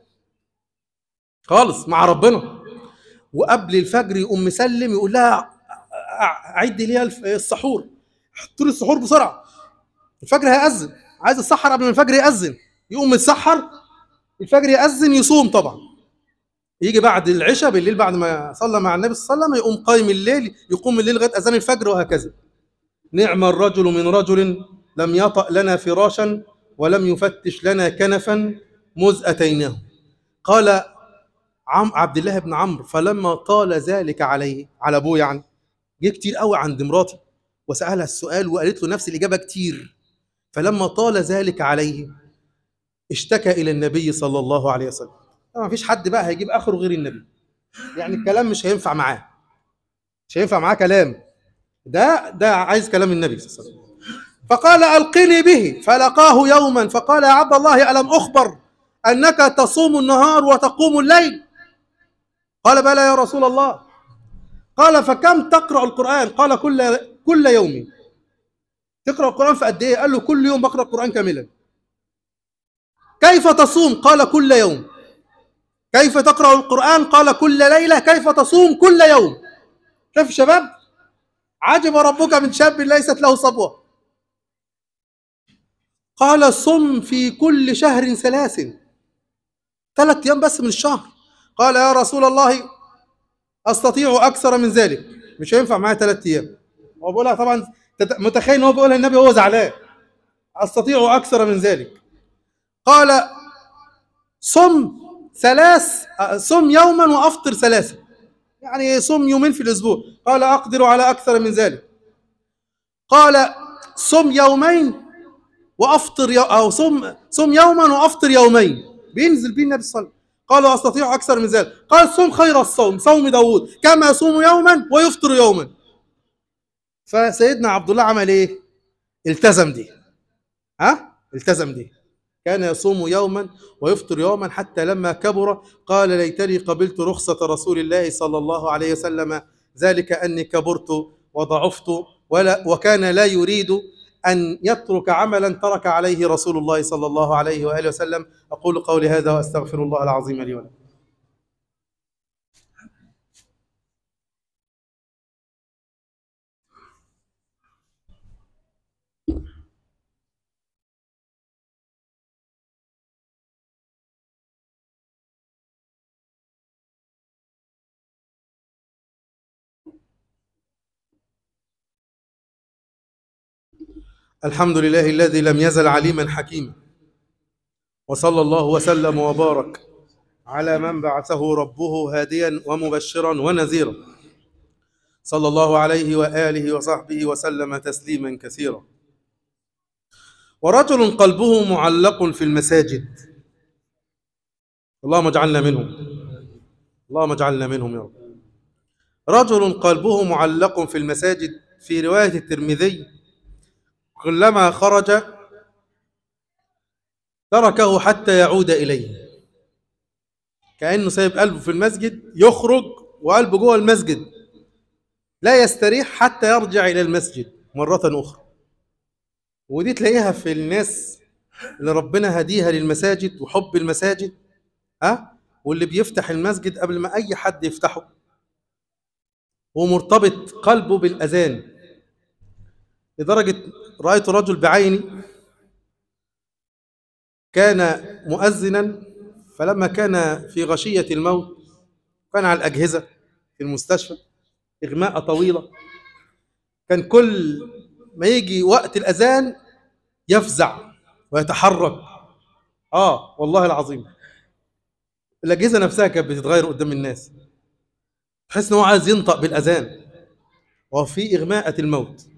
خالص مع ربنا وقبل الفجر يقوم مسلم يقول لها عدي ليها الف- السحور حط لي السحور بسرعه الفجر هيأذن عايز السحر قبل ما الفجر يأذن يقوم يتسحر الفجر يأذن يصوم طبعا يجي بعد العشاء بالليل بعد ما صلى مع النبي صلى الله عليه وسلم يقوم قايم الليل يقوم الليل لغايه اذان الفجر وهكذا نعم الرجل من رجل لم يطأ لنا فراشا ولم يفتش لنا كنفا مذ اتيناه قال عم عبد الله بن عمرو فلما طال ذلك عليه على ابوه يعني جه كتير قوي عند مراتي وسالها السؤال وقالت له نفس الاجابه كتير فلما طال ذلك عليه اشتكى الى النبي صلى الله عليه وسلم ما فيش حد بقى هيجيب اخره غير النبي يعني الكلام مش هينفع معاه مش هينفع معاه كلام ده ده عايز كلام النبي صلى الله عليه وسلم فقال القني به فلقاه يوما فقال يا عبد الله الم اخبر انك تصوم النهار وتقوم الليل قال بلى يا رسول الله قال فكم تقرا القران قال كل كل يوم تقرا القران في قد ايه قال له كل يوم بقرا القران كاملا كيف تصوم قال كل يوم كيف تقرا القران قال كل ليله كيف تصوم كل يوم شوف شباب عجب ربك من شاب ليست له صبوه قال صم في كل شهر ثلاث ثلاث ايام بس من الشهر قال يا رسول الله استطيع اكثر من ذلك مش هينفع معايا ثلاث ايام هو بيقولها طبعا تت- متخيل ان هو بيقولها النبي وهو زعلان استطيع اكثر من ذلك قال صم ثلاث آه، صم يوما وافطر ثلاثه يعني صم يومين في الاسبوع قال اقدر على اكثر من ذلك قال صم يومين وافطر يو او صم صم يوما وافطر يومين بينزل بيه النبي صلى الله عليه وسلم قال استطيع اكثر من ذلك قال صم خير الصوم صوم داوود كما يصوم يوما ويفطر يوما فسيدنا عبد الله عمل ايه التزم دي ها التزم دي كان يصوم يوما ويفطر يوما حتى لما كبر قال ليتني قبلت رخصة رسول الله صلى الله عليه وسلم ذلك أني كبرت وضعفت ولا وكان لا يريد أن يترك عملا ترك عليه رسول الله صلى الله عليه وآله وسلم أقول قولي هذا وأستغفر الله العظيم لي ولكم الحمد لله الذي لم يزل عليما حكيما وصلى الله وسلم وبارك على من بعثه ربه هاديا ومبشرا ونذيرا صلى الله عليه واله وصحبه وسلم تسليما كثيرا ورجل قلبه معلق في المساجد اللهم اجعلنا منهم اللهم اجعلنا منهم يا رب رجل قلبه معلق في المساجد في روايه الترمذي كلما خرج تركه حتى يعود إليه كأنه سايب قلبه في المسجد يخرج وقلبه جوه المسجد لا يستريح حتى يرجع إلى المسجد مرة أخرى ودي تلاقيها في الناس اللي ربنا هديها للمساجد وحب المساجد ها واللي بيفتح المسجد قبل ما أي حد يفتحه ومرتبط قلبه بالأذان لدرجة رأيت رجل بعيني كان مؤذنا فلما كان في غشية الموت كان على الأجهزة في المستشفى إغماء طويلة كان كل ما يجي وقت الأذان يفزع ويتحرك آه والله العظيم الأجهزة نفسها كانت بتتغير قدام الناس تحس إن هو عايز ينطق بالأذان وفي إغماءة الموت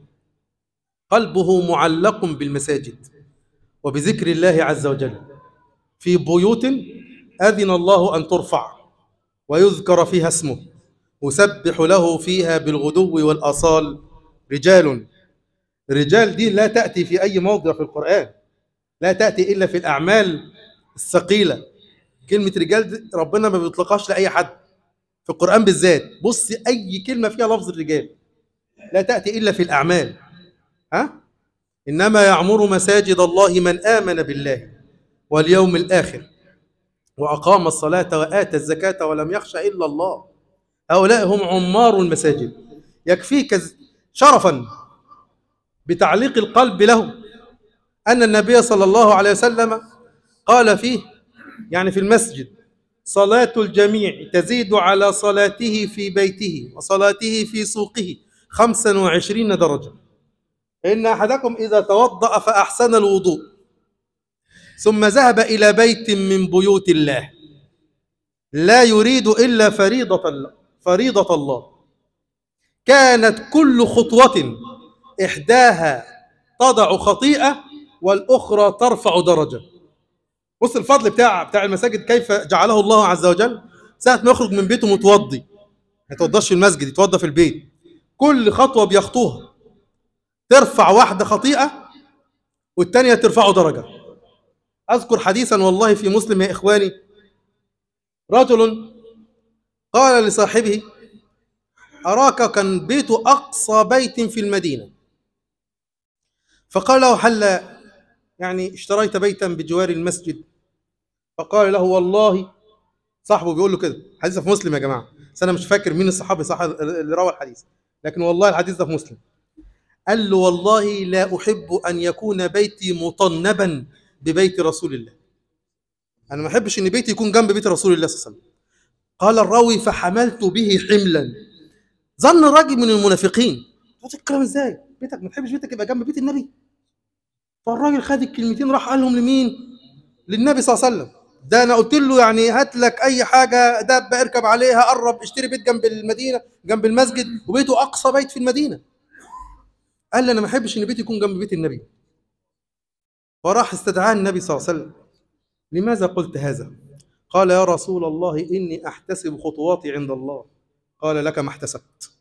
قلبه معلق بالمساجد وبذكر الله عز وجل في بيوت أذن الله أن ترفع ويذكر فيها اسمه يسبح له فيها بالغدو والآصال رجال رجال دي لا تأتي في أي موضع في القرآن لا تأتي إلا في الأعمال الثقيلة كلمة رجال دي ربنا ما بيطلقهاش لأي حد في القرآن بالذات بص أي كلمة فيها لفظ الرجال لا تأتي إلا في الأعمال ها إنما يعمر مساجد الله من آمن بالله واليوم الآخر وأقام الصلاة وآتى الزكاة ولم يخش إلا الله هؤلاء هم عمار المساجد يكفيك شرفا بتعليق القلب له أن النبي صلى الله عليه وسلم قال فيه يعني في المسجد صلاة الجميع تزيد على صلاته في بيته وصلاته في سوقه خمسا وعشرين درجة إن أحدكم إذا توضأ فأحسن الوضوء ثم ذهب إلى بيت من بيوت الله لا يريد إلا فريضة الله فريضة الله كانت كل خطوة إحداها تضع خطيئة والأخرى ترفع درجة بص الفضل بتاع بتاع المساجد كيف جعله الله عز وجل ساعة ما يخرج من بيته متوضي ما يتوضاش في المسجد يتوضى في البيت كل خطوة بيخطوها ترفع واحدة خطيئة والتانية ترفعه درجة أذكر حديثا والله في مسلم يا إخواني رجل قال لصاحبه أراك كان بيته أقصى بيت في المدينة فقال له هل يعني اشتريت بيتا بجوار المسجد فقال له والله صاحبه بيقول له كده حديث في مسلم يا جماعة بس أنا مش فاكر مين الصحابي صح اللي روى الحديث لكن والله الحديث ده في مسلم قال له والله لا أحب أن يكون بيتي مطنبا ببيت رسول الله أنا ما أحبش إن بيتي يكون جنب بيت رسول الله صلى الله عليه وسلم قال الراوي فحملت به حملا ظن الراجل من المنافقين قلت الكلام ازاي بيتك ما تحبش بيتك يبقى جنب بيت النبي فالراجل خد الكلمتين راح قالهم لمين للنبي صلى الله عليه وسلم ده انا قلت له يعني هات لك اي حاجه دابه اركب عليها قرب اشتري بيت جنب المدينه جنب المسجد وبيته اقصى بيت في المدينه قال لي انا ما احبش ان بيتي يكون جنب بيت النبي فراح استدعاه النبي صلى الله عليه وسلم لماذا قلت هذا قال يا رسول الله اني احتسب خطواتي عند الله قال لك ما احتسبت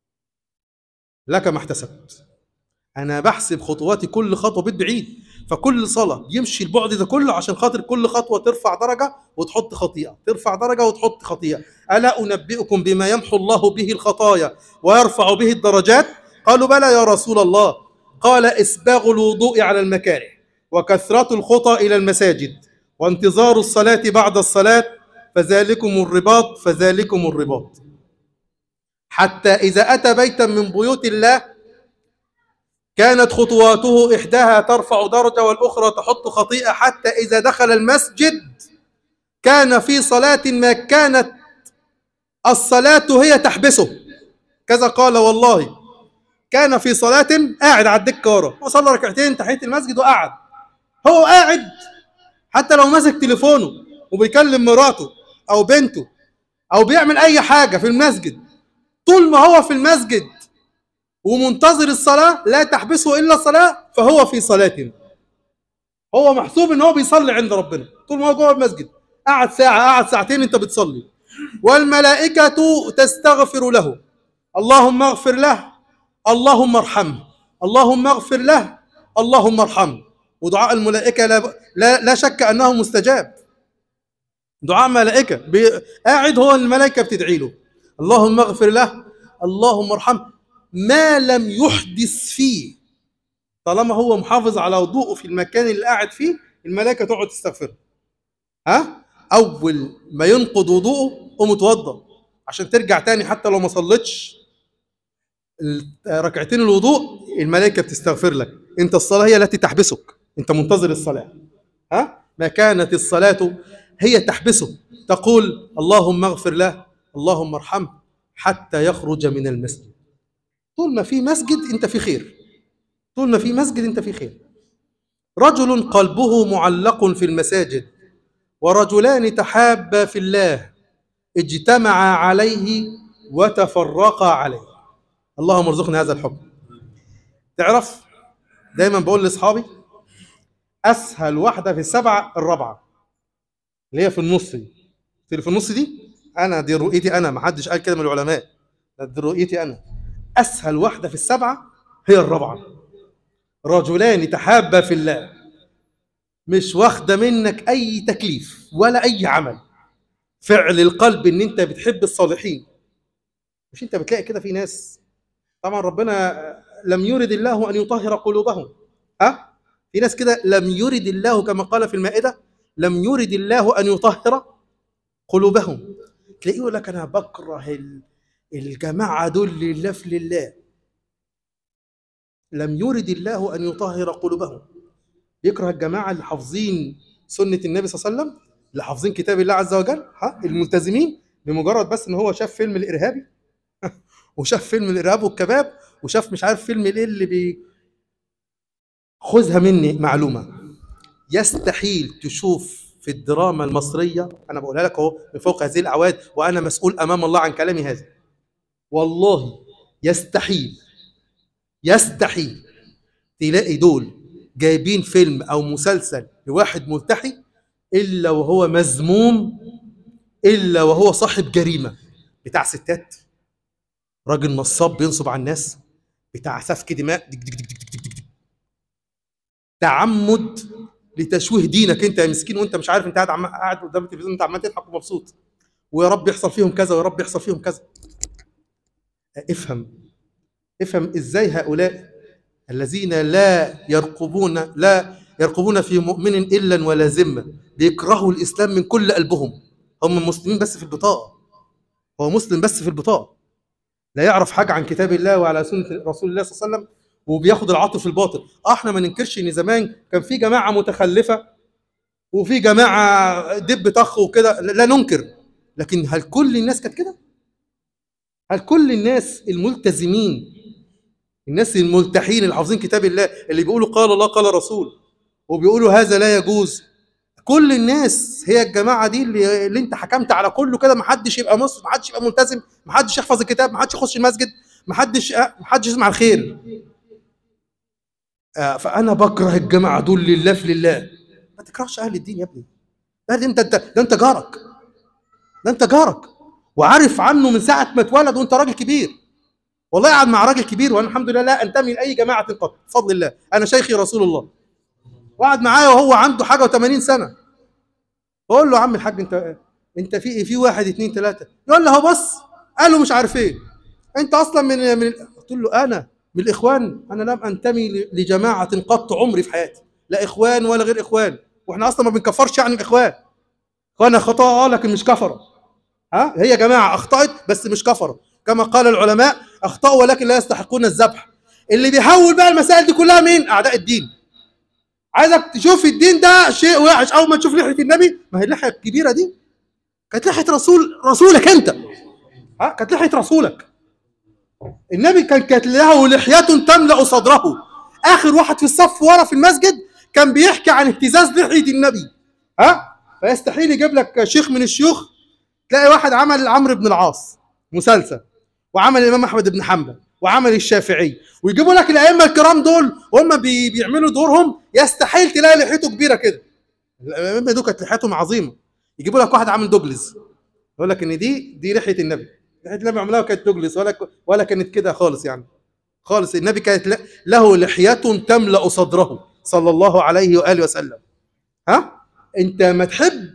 لك ما احتسبت انا بحسب خطواتي كل خطوه بيت بعيد فكل صلاه يمشي البعد ده كله عشان خاطر كل خطوه ترفع درجه وتحط خطيئه ترفع درجه وتحط خطيئه الا انبئكم بما يمحو الله به الخطايا ويرفع به الدرجات قالوا بلى يا رسول الله قال اسباغ الوضوء على المكاره وكثره الخطى الى المساجد وانتظار الصلاه بعد الصلاه فذلكم الرباط فذلكم الرباط حتى اذا اتى بيتا من بيوت الله كانت خطواته إحداها ترفع درجة والأخرى تحط خطيئة حتى إذا دخل المسجد كان في صلاة ما كانت الصلاة هي تحبسه كذا قال والله كان في صلاة قاعد على الدكة ورا وصلى ركعتين تحية المسجد وقعد هو قاعد حتى لو ماسك تليفونه وبيكلم مراته أو بنته أو بيعمل أي حاجة في المسجد طول ما هو في المسجد ومنتظر الصلاة لا تحبسه إلا الصلاة فهو في صلاة هو محسوب إن هو بيصلي عند ربنا طول ما هو جوه المسجد قعد ساعة قعد ساعتين أنت بتصلي والملائكة تستغفر له اللهم اغفر له اللهم ارحمه اللهم اغفر له اللهم ارحمه ودعاء الملائكة لا, لا, لا شك أنه مستجاب دعاء ملائكة بي... قاعد هو الملائكة بتدعي له اللهم اغفر له اللهم ارحمه ما لم يحدث فيه طالما هو محافظ على وضوءه في المكان اللي قاعد فيه الملائكه تقعد تستغفر ها اول ما ينقض وضوءه قوم اتوضى عشان ترجع تاني حتى لو ما صليتش ركعتين الوضوء الملائكه بتستغفر لك انت الصلاه هي التي تحبسك انت منتظر الصلاه ها ما كانت الصلاه هي تحبسه تقول اللهم اغفر له اللهم ارحمه حتى يخرج من المسجد طول ما في مسجد انت في خير طول ما في مسجد انت في خير رجل قلبه معلق في المساجد ورجلان تحابا في الله اجتمعا عليه وتفرقا عليه اللهم ارزقنا هذا الحب تعرف دايما بقول لاصحابي اسهل واحده في السبعه الرابعه اللي هي في النص دي اللي في النص دي انا دي رؤيتي انا ما حدش قال كده من العلماء دي رؤيتي انا اسهل واحده في السبعه هي الرابعه رجلان تحابا في الله مش واخده منك اي تكليف ولا اي عمل فعل القلب ان انت بتحب الصالحين مش انت بتلاقي كده في ناس طبعا ربنا لم يرد الله ان يطهر قلوبهم ها في ناس كده لم يرد الله كما قال في المائده لم يرد الله ان يطهر قلوبهم تلاقيه يقول لك انا بكره ال... الجماعة دول لله في لله لم يرد الله أن يطهر قلوبهم يكره الجماعة اللي حافظين سنة النبي صلى الله عليه وسلم اللي حافظين كتاب الله عز وجل ها الملتزمين بمجرد بس ان هو شاف فيلم الارهابي وشاف فيلم الارهاب والكباب وشاف مش عارف فيلم الايه اللي بي خذها مني معلومه يستحيل تشوف في الدراما المصريه انا بقولها لك اهو من فوق هذه الاعواد وانا مسؤول امام الله عن كلامي هذا والله يستحيل يستحيل تلاقي دول جايبين فيلم او مسلسل لواحد ملتحي الا وهو مذموم الا وهو صاحب جريمه بتاع ستات راجل نصاب بينصب على الناس بتاع سفك دماء دك دك دك دك دك دك دك. تعمد لتشويه دينك انت يا مسكين وانت مش عارف انت قاعد عم... قاعد قدام التلفزيون انت عمال تضحك ومبسوط ويا رب يحصل فيهم كذا ويا رب يحصل فيهم كذا افهم افهم ازاي هؤلاء الذين لا يرقبون لا يرقبون في مؤمن الا ولا ذمه بيكرهوا الاسلام من كل قلبهم هم مسلمين بس في البطاقه هو مسلم بس في البطاقه لا يعرف حاجه عن كتاب الله وعلى سنه رسول الله صلى الله عليه وسلم وبياخد العاطف الباطل اه احنا ما ننكرش ان زمان كان في جماعه متخلفه وفي جماعه دب طخ وكده لا ننكر لكن هل كل الناس كانت كده هل كل الناس الملتزمين الناس الملتحين اللي حافظين كتاب الله اللي بيقولوا قال الله قال رسول وبيقولوا هذا لا يجوز كل الناس هي الجماعه دي اللي, اللي انت حكمت على كله كده ما حدش يبقى مسلم ما حدش يبقى ملتزم ما حدش يحفظ الكتاب ما حدش يخش المسجد ما حدش ما حدش يسمع الخير آه، فانا بكره الجماعه دول لله في لله ما تكرهش اهل الدين يا ابني ده ده انت انت ده انت جارك ده انت جارك وعارف عنه من ساعه ما اتولد وانت راجل كبير والله قاعد مع راجل كبير وانا الحمد لله لا انتمي لاي جماعه قط بفضل الله انا شيخي رسول الله وقعد معايا وهو عنده حاجه و80 سنه بقول له يا عم الحاج انت انت في ايه في واحد اتنين تلاته يقول له هو بص قال له مش عارف ايه انت اصلا من من قلت له انا من الاخوان انا لم انتمي ل- لجماعه قط عمري في حياتي لا اخوان ولا غير اخوان واحنا اصلا ما بنكفرش يعني الاخوان اخوانا خطا اه لكن مش كفره ها هي جماعه اخطات بس مش كفره كما قال العلماء اخطاوا ولكن لا يستحقون الذبح اللي بيحول بقى المسائل دي كلها مين اعداء الدين عايزك تشوف الدين ده شيء وحش اول ما تشوف لحيه النبي ما هي اللحيه الكبيره دي كانت لحيه رسول رسولك انت ها كانت لحيه رسولك النبي كان كانت له لحيه تملا صدره اخر واحد في الصف ورا في المسجد كان بيحكي عن اهتزاز لحيه النبي ها فيستحيل يجيب لك شيخ من الشيوخ تلاقي واحد عمل عمرو بن العاص مسلسل وعمل الامام احمد بن حنبل وعمل الشافعي ويجيبوا لك الائمه الكرام دول وهم بي بيعملوا دورهم يستحيل تلاقي لحيته كبيره كده الائمه دول كانت لحيتهم عظيمه يجيبوا لك واحد عامل دوجلز يقول لك ان دي دي لحيه النبي لحيه النبي عملها كانت دوجلز ولا ولا كانت كده خالص يعني خالص النبي كانت ل- له لحيه تملا صدره صلى الله عليه واله وسلم ها انت ما تحب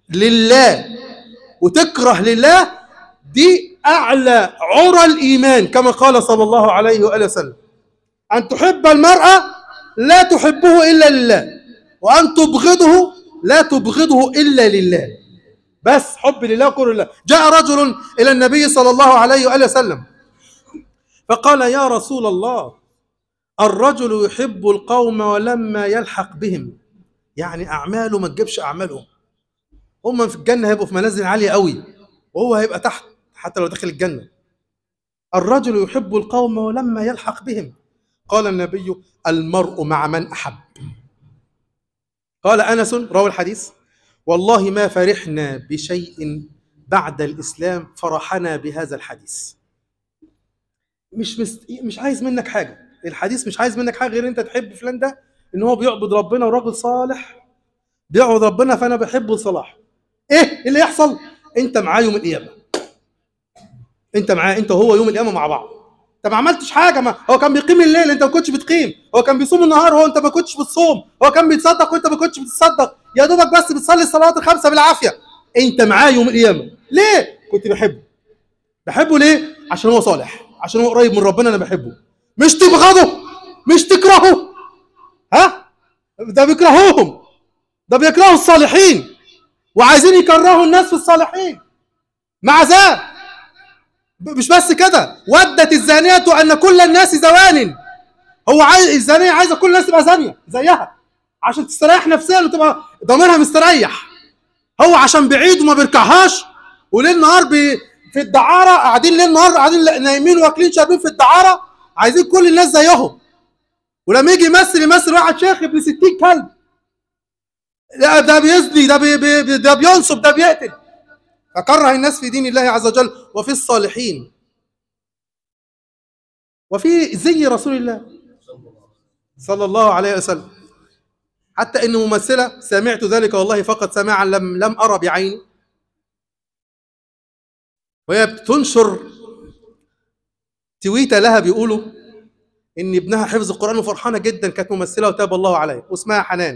لله وتكره لله دي اعلى عرى الايمان كما قال صلى الله عليه واله وسلم ان تحب المرأة لا تحبه الا لله وان تبغضه لا تبغضه الا لله بس حب لله وكره لله جاء رجل الى النبي صلى الله عليه واله وسلم فقال يا رسول الله الرجل يحب القوم ولما يلحق بهم يعني اعماله ما تجيبش اعمالهم هم في الجنه هيبقوا في منازل عاليه قوي وهو هيبقى تحت حتى لو دخل الجنه الرجل يحب القوم ولما يلحق بهم قال النبي المرء مع من احب قال انس روى الحديث والله ما فرحنا بشيء بعد الاسلام فرحنا بهذا الحديث مش مست... مش عايز منك حاجه الحديث مش عايز منك حاجه غير انت تحب فلان ده ان هو بيعبد ربنا وراجل صالح بيعبد ربنا فانا بحبه لصلاحه ايه اللي يحصل انت معاه يوم القيامه انت معاه انت وهو يوم القيامه مع بعض انت ما عملتش حاجه ما هو كان بيقيم الليل انت ما كنتش بتقيم هو كان بيصوم النهار وهو انت ما كنتش بتصوم هو كان بيتصدق وانت ما كنتش بتتصدق يا دوبك بس بتصلي الصلوات الخمسه بالعافيه انت معاه يوم القيامه ليه كنت بحبه بحبه ليه عشان هو صالح عشان هو قريب من ربنا انا بحبه مش تبغضه مش تكرهه ها ده بيكرهوهم ده بيكرهوا الصالحين وعايزين يكرهوا الناس في الصالحين مع ذلك ب- مش بس كده ودت الزانية أن كل الناس زوان هو عايز الزانية عايزة كل الناس تبقى زانية زيها عشان تستريح نفسيا وتبقى ضميرها مستريح هو عشان بعيد وما بيركعهاش وليل نهار بي في الدعارة قاعدين ليل نهار قاعدين نايمين واكلين شاربين في الدعارة عايزين كل الناس زيهم ولما يجي يمثل يمثل واحد شيخ ابن 60 كلب لا ده بيزني ده بي بي بي- ده بينصب ده بيقتل فكره الناس في دين الله عز وجل وفي الصالحين وفي زي رسول الله صلى الله عليه وسلم حتى ان ممثله سمعت ذلك والله فقط سماعا لم لم ارى بعيني وهي بتنشر تويته لها بيقولوا ان ابنها حفظ القران وفرحانه جدا كانت ممثله وتاب الله عليها واسمها حنان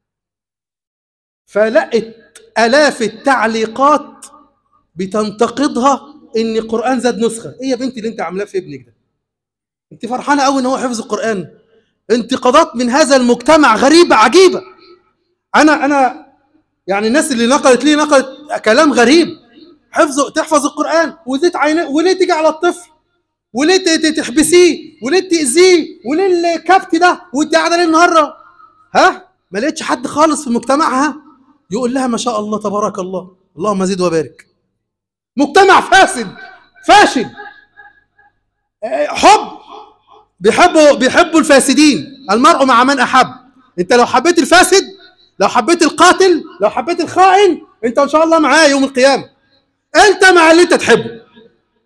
فلقت الاف التعليقات بتنتقدها ان القران زاد نسخه ايه يا بنتي اللي انت عاملاه في ابنك ده انت فرحانه قوي ان هو حفظ القران انتقادات من هذا المجتمع غريبه عجيبه انا انا يعني الناس اللي نقلت لي نقلت كلام غريب حفظ تحفظ القران وزيت عينيه وليه تيجي على الطفل وليه ت- ت- تحبسيه وليه تاذيه وليه الكبت ده وانت قاعده ليه النهارده ها ما لقيتش حد خالص في مجتمعها يقول لها ما شاء الله تبارك الله اللهم زد وبارك مجتمع فاسد فاشل آه، حب بيحبوا بيحبوا الفاسدين المرء مع من احب انت لو حبيت الفاسد لو حبيت القاتل لو حبيت الخائن انت ان شاء الله معاه يوم القيامه انت مع اللي انت تحبه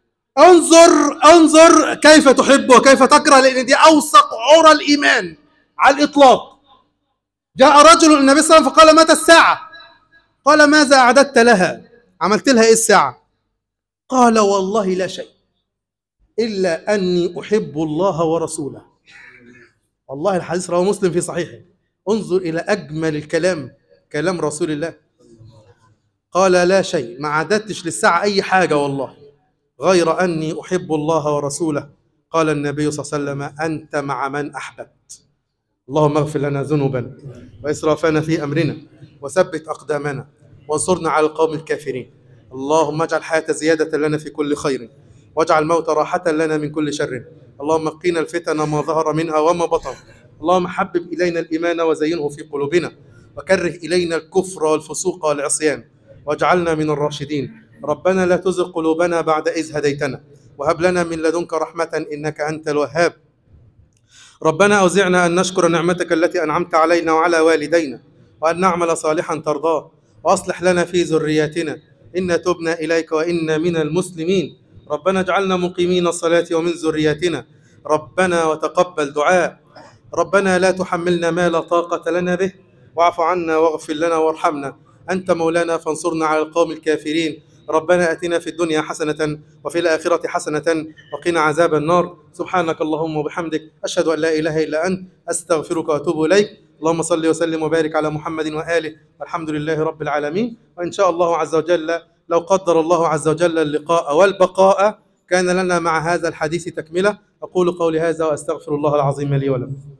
انظر انظر كيف تحب وكيف تكره لان دي اوثق عرى الايمان على الإطلاق جاء رجل إلى النبي صلى الله عليه وسلم فقال متى الساعة قال ماذا أعددت لها عملت لها إيه الساعة قال والله لا شيء إلا أني أحب الله ورسوله والله الحديث رواه مسلم في صحيحه انظر إلى أجمل الكلام كلام رسول الله قال لا شيء ما عددتش للساعة أي حاجة والله غير أني أحب الله ورسوله قال النبي صلى الله عليه وسلم أنت مع من أحببت اللهم اغفر لنا ذنوبنا وإسرافنا في أمرنا وثبت أقدامنا وانصرنا على القوم الكافرين اللهم اجعل الحياة زيادة لنا في كل خير واجعل الموت راحة لنا من كل شر اللهم قنا الفتن ما ظهر منها وما بطن اللهم حبب إلينا الإيمان وزينه في قلوبنا وكره إلينا الكفر والفسوق والعصيان واجعلنا من الراشدين ربنا لا تزغ قلوبنا بعد إذ هديتنا وهب لنا من لدنك رحمة إنك أنت الوهاب ربنا أوزعنا أن نشكر نعمتك التي أنعمت علينا وعلى والدينا وأن نعمل صالحا ترضاه وأصلح لنا في ذرياتنا إن تبنا إليك وإنا من المسلمين ربنا اجعلنا مقيمين الصلاة ومن ذرياتنا ربنا وتقبل دعاء ربنا لا تحملنا ما لا طاقة لنا به واعف عنا واغفر لنا وارحمنا أنت مولانا فانصرنا على القوم الكافرين ربنا أتنا في الدنيا حسنة وفي الآخرة حسنة وقنا عذاب النار سبحانك اللهم وبحمدك أشهد أن لا إله إلا أنت أستغفرك وأتوب إليك اللهم صل وسلم وبارك على محمد وآله والحمد لله رب العالمين وإن شاء الله عز وجل لو قدر الله عز وجل اللقاء والبقاء كان لنا مع هذا الحديث تكملة أقول قولي هذا وأستغفر الله العظيم لي ولكم